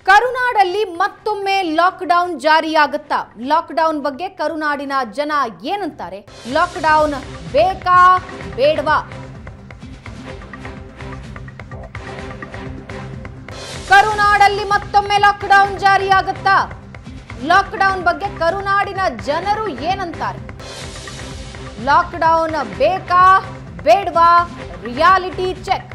ಕರುನಾಡಲ್ಲಿ ಮತ್ತೊಮ್ಮೆ lockdown ಜಾರಿಯಾಗುತ್ತಾ lockdown ಬಗ್ಗೆ ಕರುನಾಡಿನ ಜನ ಏನಂತಾರೆ ಲಾಕ್ಡೌನ್ ಬೇಕಾ ಬೇಡವಾ ಕರುನಾಡಲ್ಲಿ ಮತ್ತೊಮ್ಮೆ ಲಾಕ್ಡೌನ್ ಜಾರಿಯಾಗುತ್ತಾ ಲಾಕ್ಡೌನ್ ಬಗ್ಗೆ ಕರುನಾಡಿನ ಜನರು ಏನಂತಾರೆ ಲಾಕ್ಡೌನ್ ಬೇಕಾ ಬೇಡವಾ ರಿಯಾಲಿಟಿ ಚೆಕ್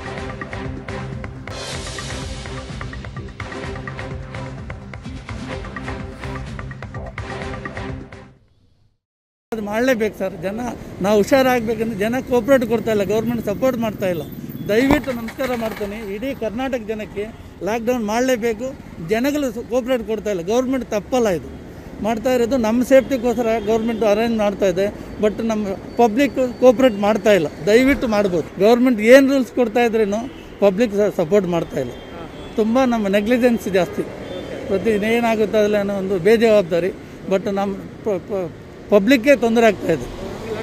ಅದು ಮಾಡಲೇಬೇಕು ಸರ್ ಜನ ನಾವು ಹುಷಾರಾಗಬೇಕಂದ್ರೆ ಜನ ಕೋಪ್ರೇಟ್ ಕೊಡ್ತಾ ಇಲ್ಲ ಗೌರ್ಮೆಂಟ್ ಸಪೋರ್ಟ್ ಮಾಡ್ತಾ ಇಲ್ಲ ದಯವಿಟ್ಟು ನಮಸ್ಕಾರ ಮಾಡ್ತೀನಿ ಇಡೀ ಕರ್ನಾಟಕ ಜನಕ್ಕೆ ಲಾಕ್ಡೌನ್ ಮಾಡಲೇಬೇಕು ಜನಗಳು ಕೋಪ್ರೇಟ್ ಕೊಡ್ತಾ ಇಲ್ಲ ಗೌರ್ಮೆಂಟ್ ತಪ್ಪಲ್ಲ ಇದು ಮಾಡ್ತಾ ಇರೋದು ನಮ್ಮ ಸೇಫ್ಟಿಗೋಸ್ಕರ ಗೌರ್ಮೆಂಟ್ ಅರೇಂಜ್ ಮಾಡ್ತಾ ಇದೆ ಬಟ್ ನಮ್ಮ ಪಬ್ಲಿಕ್ ಕೋಪ್ರೇಟ್ ಮಾಡ್ತಾ ಇಲ್ಲ ದಯವಿಟ್ಟು ಮಾಡ್ಬೋದು ಗೌರ್ಮೆಂಟ್ ಏನು ರೂಲ್ಸ್ ಕೊಡ್ತಾ ಇದ್ರೇನು ಪಬ್ಲಿಕ್ ಸಪೋರ್ಟ್ ಮಾಡ್ತಾ ಇಲ್ಲ ತುಂಬ ನಮ್ಮ ನೆಗ್ಲಿಜೆನ್ಸ್ ಜಾಸ್ತಿ ಪ್ರತಿ ಏನಾಗುತ್ತೆ ಅದಲ್ಲ ಅನ್ನೋ ಒಂದು ಬೇಜವಾಬ್ದಾರಿ ಬಟ್ ನಮ್ಮ ಪಬ್ಲಿಕ್ಗೆ ತೊಂದರೆ ಆಗ್ತಾ ಇದೆ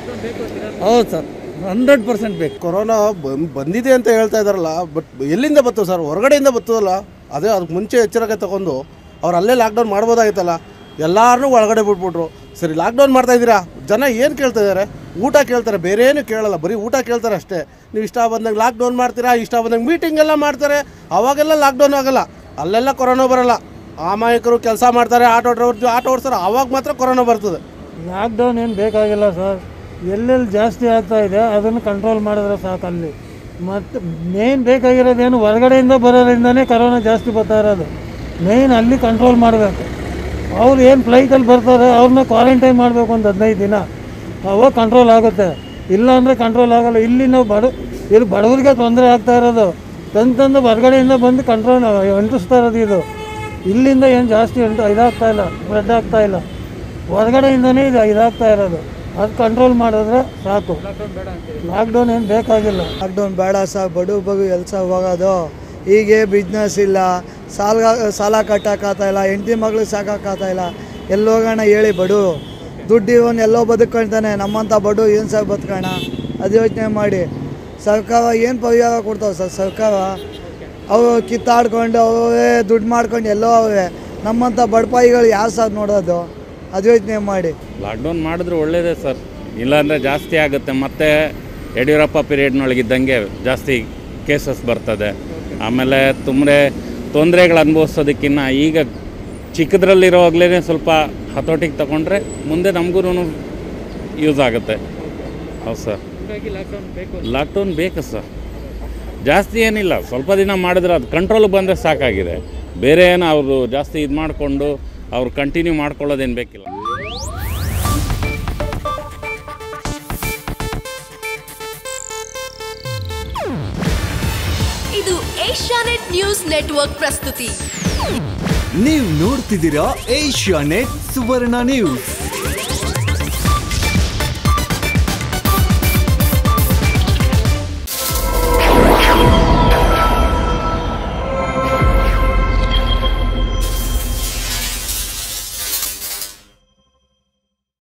ಹೌದು ಸರ್ ಹಂಡ್ರೆಡ್ ಪರ್ಸೆಂಟ್ ಬೇಕು ಕೊರೋನಾ ಬಂ- ಬಂದಿದೆ ಅಂತ ಹೇಳ್ತಾ ಇದಾರಲ್ಲ ಬಟ್ ಎಲ್ಲಿಂದ ಬರ್ತದೆ ಸರ್ ಹೊರಗಡೆಯಿಂದ ಬರ್ತದಲ್ಲ ಅದೇ ಅದಕ್ಕೆ ಮುಂಚೆ ಎಚ್ಚರಿಕೆ ತಗೊಂಡು ಅವ್ರು ಅಲ್ಲೇ ಲಾಕ್ಡೌನ್ ಮಾಡ್ಬೋದಾಗಿತ್ತಲ್ಲ ಎಲ್ಲಾರನ್ನೂ ಒಳಗಡೆ ಬಿಟ್ಬಿಟ್ರು ಸರಿ ಲಾಕ್ಡೌನ್ ಮಾಡ್ತಾ ಇದ್ದೀರಾ ಜನ ಏನು ಕೇಳ್ತಾ ಇದ್ದಾರೆ ಊಟ ಕೇಳ್ತಾರೆ ಬೇರೆ ಏನು ಕೇಳಲ್ಲ ಬರೀ ಊಟ ಕೇಳ್ತಾರೆ ಅಷ್ಟೇ ನೀವು ಇಷ್ಟ ಬಂದಂಗೆ ಲಾಕ್ಡೌನ್ ಮಾಡ್ತೀರಾ ಇಷ್ಟ ಬಂದಂಗೆ ಮೀಟಿಂಗ್ ಎಲ್ಲ ಮಾಡ್ತಾರೆ ಅವಾಗೆಲ್ಲ ಲಾಕ್ಡೌನ್ ಆಗಲ್ಲ ಅಲ್ಲೆಲ್ಲ ಕೊರೋನಾ ಬರಲ್ಲ ಅಮಾಯಕರು ಕೆಲಸ ಮಾಡ್ತಾರೆ ಆಟೋ ಡ್ರೈವರ್ ಆಟೋ ಓಡಿಸ್ತಾರೆ ಅವಾಗ ಮಾತ್ರ ಕೊರೋನಾ ಬರ್ತದೆ ಲಾಕ್ಡೌನ್ ಏನು ಬೇಕಾಗಿಲ್ಲ ಸರ್ ಎಲ್ಲೆಲ್ಲಿ ಜಾಸ್ತಿ ಆಗ್ತಾ ಇದೆ ಅದನ್ನು ಕಂಟ್ರೋಲ್ ಮಾಡಿದ್ರೆ ಸಾಕು ಅಲ್ಲಿ ಮತ್ತು ಮೇನ್ ಬೇಕಾಗಿರೋದೇನು ಹೊರಗಡೆಯಿಂದ ಬರೋದ್ರಿಂದನೇ ಕರೋನಾ ಜಾಸ್ತಿ ಬರ್ತಾ ಇರೋದು ಮೇನ್ ಅಲ್ಲಿ ಕಂಟ್ರೋಲ್ ಮಾಡಬೇಕು ಅವ್ರು ಏನು ಫ್ಲೈಟಲ್ಲಿ ಬರ್ತಾರೆ ಅವ್ರನ್ನ ಕ್ವಾರಂಟೈನ್ ಮಾಡಬೇಕು ಒಂದು ಹದಿನೈದು ದಿನ ಅವಾಗ ಕಂಟ್ರೋಲ್ ಆಗುತ್ತೆ ಇಲ್ಲ ಅಂದರೆ ಕಂಟ್ರೋಲ್ ಆಗಲ್ಲ ಇಲ್ಲಿ ನಾವು ಬಡ ಇಲ್ಲಿ ಬಡವರಿಗೆ ತೊಂದರೆ ಆಗ್ತಾ ಇರೋದು ತಂದು ತಂದು ಹೊರಗಡೆಯಿಂದ ಬಂದು ಕಂಟ್ರೋಲ್ ಅಂಟಿಸ್ತಾ ಇರೋದು ಇದು ಇಲ್ಲಿಂದ ಏನು ಜಾಸ್ತಿ ಅಂಟು ಇದಾಗ್ತಾ ಇಲ್ಲ ಸ್ಪ್ರೆಡ್ ಆಗ್ತಾ ಇಲ್ಲ ಹೊರಗಡೆಯಿಂದನೇ ಇದು ಇದಾಗ್ತಾ ಇರೋದು ಅದು ಕಂಟ್ರೋಲ್ ಮಾಡಿದ್ರೆ ಸಾಕು ಲಾಕ್ಡೌನ್ ಏನು ಬೇಕಾಗಿಲ್ಲ ಲಾಕ್ಡೌನ್ ಬೇಡ ಸರ್ ಬಡು ಬಗು ಎಲ್ಸ ಹೋಗೋದು ಹೀಗೆ ಬಿಸ್ನೆಸ್ ಇಲ್ಲ ಸಾಲ ಸಾಲ ಕಟ್ಟಕ್ಕಾಗ್ತಾ ಇಲ್ಲ ಹೆಂಡತಿ ಮಗಳಿಗೆ ಸಾಕಾಗ್ತಾ ಇಲ್ಲ ಎಲ್ಲಿ ಹೋಗೋಣ ಹೇಳಿ ಬಡು ದುಡ್ಡು ಇವನು ಎಲ್ಲೋ ಬದುಕೊಂತಾನೆ ನಮ್ಮಂಥ ಬಡು ಏನು ಸರ್ ಬದುಕೋಣ ಅದು ಯೋಚನೆ ಮಾಡಿ ಸರ್ಕಾರ ಏನು ಪರಿಹಾರ ಕೊಡ್ತಾವೆ ಸರ್ ಸರ್ಕಾರ ಅವು ಕಿತ್ತಾಡ್ಕೊಂಡು ಅವೇ ದುಡ್ಡು ಮಾಡ್ಕೊಂಡು ಎಲ್ಲೋ ಅವೇ ನಮ್ಮಂಥ ಬಡಪಾಯಿಗಳು ಯಾರು ಸರ್ ನೋಡೋದು ಅದು ಯೋಚನೆ ಮಾಡಿ ಲಾಕ್ಡೌನ್ ಮಾಡಿದ್ರೆ ಒಳ್ಳೇದೇ ಸರ್ ಇಲ್ಲಾಂದರೆ ಜಾಸ್ತಿ ಆಗುತ್ತೆ ಮತ್ತೆ ಯಡಿಯೂರಪ್ಪ ಪೀರಿಯಡ್ನೊಳಗಿದ್ದಂಗೆ ಜಾಸ್ತಿ ಕೇಸಸ್ ಬರ್ತದೆ ಆಮೇಲೆ ತುಂಬ ತೊಂದರೆಗಳು ಅನುಭವಿಸೋದಕ್ಕಿಂತ ಈಗ ಚಿಕ್ಕದ್ರಲ್ಲಿರೋವಾಗಲೇ ಸ್ವಲ್ಪ ಹತೋಟಿಗೆ ತಗೊಂಡ್ರೆ ಮುಂದೆ ನಮಗೂ ಯೂಸ್ ಆಗುತ್ತೆ ಹೌದು ಸರ್ ಲಾಕ್ಡೌನ್ ಬೇಕು ಸರ್ ಜಾಸ್ತಿ ಏನಿಲ್ಲ ಸ್ವಲ್ಪ ದಿನ ಮಾಡಿದ್ರೆ ಅದು ಕಂಟ್ರೋಲ್ಗೆ ಬಂದರೆ ಸಾಕಾಗಿದೆ ಬೇರೆ ಏನು ಅವರು ಜಾಸ್ತಿ ಇದು ಮಾಡಿಕೊಂಡು ಅವ್ರು ಕಂಟಿನ್ಯೂ ಮಾಡ್ಕೊಳ್ಳೋದೇನು ಬೇಕಿಲ್ಲ ಇದು ಏಷ್ಯಾನೆಟ್ ನ್ಯೂಸ್ ನೆಟ್ವರ್ಕ್ ಪ್ರಸ್ತುತಿ ನೀವು ನೋಡ್ತಿದ್ದೀರಾ ಏಷ್ಯಾ ನೆಟ್ ಸುವರ್ಣ ನ್ಯೂಸ್